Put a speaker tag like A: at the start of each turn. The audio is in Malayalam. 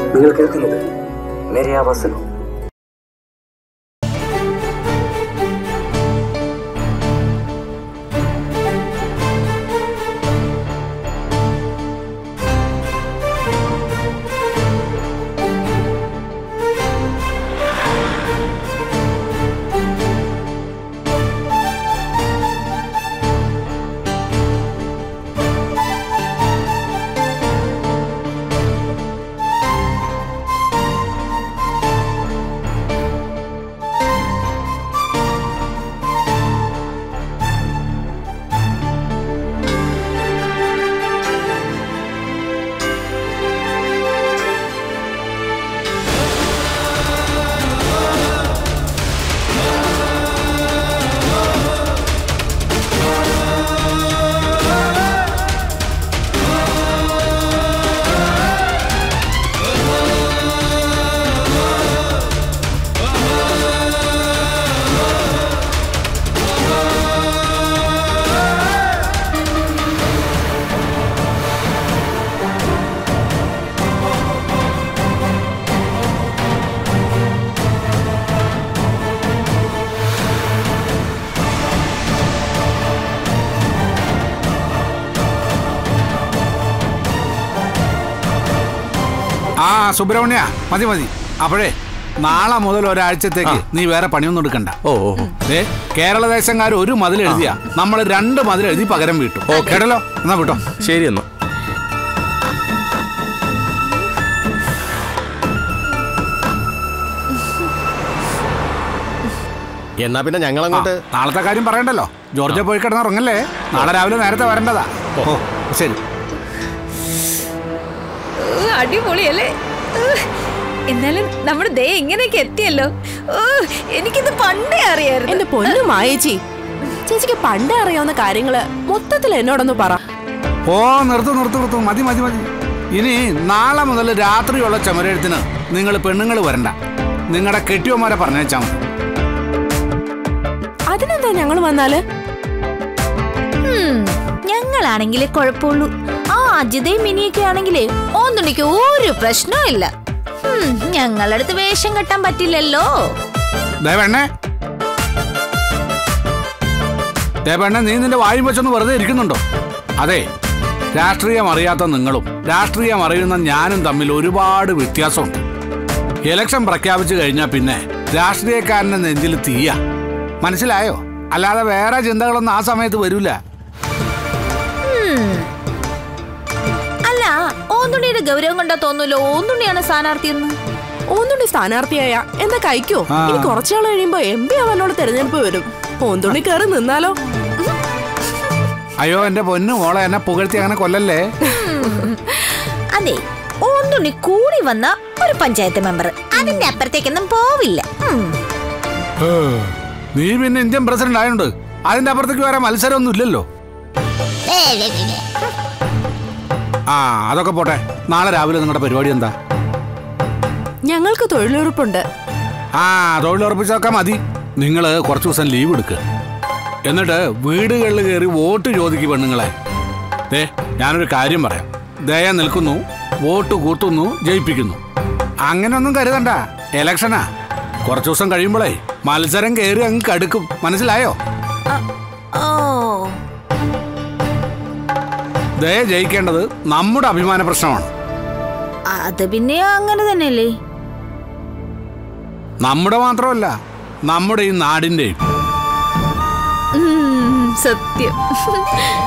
A: നിങ്ങൾ കേൾക്കുന്നത് മേരെ ആവാസനോ
B: ആ സുബ്രഹ്മണ്യ മതി മതി അപ്പോഴേ നാളെ മുതൽ ഒരാഴ്ചത്തേക്ക് നീ വേറെ പണിയൊന്നും എടുക്കണ്ട
C: ഓ ഓ ഓ.
B: ഏ കേരളദേശക്കാർ ഒരു മതിൽ എഴുതിയാ നമ്മൾ രണ്ട് മതിൽ എഴുതി പകരം വീട്ടു ഓ കേട്ടല്ലോ എന്നാ വിട്ടോ
C: ശരി എന്നാ എന്നാ പിന്നെ ഞങ്ങൾ അങ്ങോട്ട്
B: നാളത്തെ കാര്യം പറയണ്ടല്ലോ ജോർജ പോയി കിടന്നുറങ്ങല്ലേ നാളെ രാവിലെ നേരത്തെ വരേണ്ടതാ ഓ ശരി
D: ഓ, അടിപൊളിയല്ലേ ഓ, എന്നാലും നമ്മുടെ ദേ ഇങ്ങനെയൊക്കെ എത്തിയല്ലോ ഓ എനിക്കിത് പണ്ടേ അറിയായിരുന്നു
E: എന്റെ പൊന്നു മായേച്ചി ചേച്ചിക്ക് പണ്ടേ അറിയാവുന്ന കാര്യങ്ങള് മൊത്തത്തിൽ എന്നോടൊന്ന് പറ
B: ഓ നിർത്തു നിർത്തു നിർത്തു മതി മതി മതി ഇനി നാളെ മുതൽ രാത്രിയുള്ള ചുമരെഴുത്തിന് നിങ്ങൾ പെണ്ണുങ്ങൾ വരണ്ട നിങ്ങളുടെ കെട്ടിയോമാരെ പറഞ്ഞേച്ചാ മതി
E: അതിനെന്താ ഞങ്ങൾ വന്നാല്
D: ഉം, ഞങ്ങളാണെങ്കിലേ കുഴപ്പമുള്ളൂ ആ അജിതയും മിനിയൊക്കെ ആണെങ്കിലേ ഓന്നുണിക്ക് ഒരു പ്രശ്നവും ഇല്ല ഉം, ഞങ്ങളടുത്ത് വേഷം കെട്ടാൻ പറ്റില്ലല്ലോ
B: ദേവണ്ണേ ദേവണ്ണ നീ നിന്റെ വായും വെച്ചൊന്ന് വെറുതെ ഇരിക്കുന്നുണ്ടോ അതെ രാഷ്ട്രീയം അറിയാത്ത നിങ്ങളും രാഷ്ട്രീയം അറിയുന്ന ഞാനും തമ്മിൽ ഒരുപാട് വ്യത്യാസമുണ്ട് ഇലക്ഷൻ പ്രഖ്യാപിച്ചു കഴിഞ്ഞാൽ പിന്നെ രാഷ്ട്രീയക്കാരന്റെ നെഞ്ചിൽ തീയ മനസ്സിലായോ അല്ലാതെ വേറെ ചിന്തകളൊന്നും ആ സമയത്ത് വരൂല
D: ഉം. അല്ല ഓന്തുണിയുടെ ഗൗരവം കണ്ടാ തോന്നൂല്ലോ ഓന്തുണിയാണ് സ്ഥാനാർത്ഥിയെന്ന്
E: ഓന്തുണി സ്ഥാനാർത്ഥിയായ എന്താ കഴിക്കോ
B: ആ.
E: ഇനി കുറച്ചാൾ കഴിയുമ്പോ എം പി ആവാനുള്ള തെരഞ്ഞെടുപ്പ് വരും ഓന്തുണി കയറി നിന്നാലോ
B: അയ്യോ എന്റെ പൊന്നു മോളെ എന്നെ പുകഴ്ത്തി അങ്ങനെ കൊല്ലല്ലേ
D: അതെ ഓന്തുണി കൂടി വന്ന ഒരു പഞ്ചായത്ത് മെമ്പർ അതിന്റെ അപ്പുറത്തേക്കൊന്നും പോവില്ല ഉം.
B: നീ പിന്നെ ഇന്ത്യൻ പ്രസിഡന്റ് ആയതുകൊണ്ട് അതിന്റെ അപ്പുറത്തേക്ക് വേറെ മത്സരമൊന്നും ഇല്ലല്ലോ ആ അതൊക്കെ പോട്ടെ നാളെ രാവിലെ നിങ്ങളുടെ പരിപാടി എന്താ
E: ഞങ്ങൾക്ക് തൊഴിലുറപ്പുണ്ട്
B: ആ തൊഴിലുറപ്പിച്ചൊക്കെ മതി നിങ്ങൾ കുറച്ച് ദിവസം ലീവ് എടുക്കുക എന്നിട്ട് വീടുകളിൽ കയറി വോട്ട് ചോദിക്കും പെണ്ണുങ്ങളെ ദേ ഞാനൊരു കാര്യം പറയാം ദയ നിൽക്കുന്നു വോട്ട് കൂട്ടുന്നു ജയിപ്പിക്കുന്നു അങ്ങനെയൊന്നും കരുതണ്ട ഇലക്ഷനാ കുറച്ച് ദിവസം കഴിയുമ്പോഴേ മത്സരം കയറി അങ്ങ് കടുക്കും മനസ്സിലായോ
D: ഓ
B: ദയ ജയിക്കേണ്ടത് നമ്മുടെ അഭിമാന പ്രശ്നമാണ്
D: അത് പിന്നെ അങ്ങനെ തന്നെയല്ലേ
B: നമ്മുടെ മാത്രമല്ല നമ്മുടെ ഈ നാടിൻ്റെയും
D: ഉം, സത്യം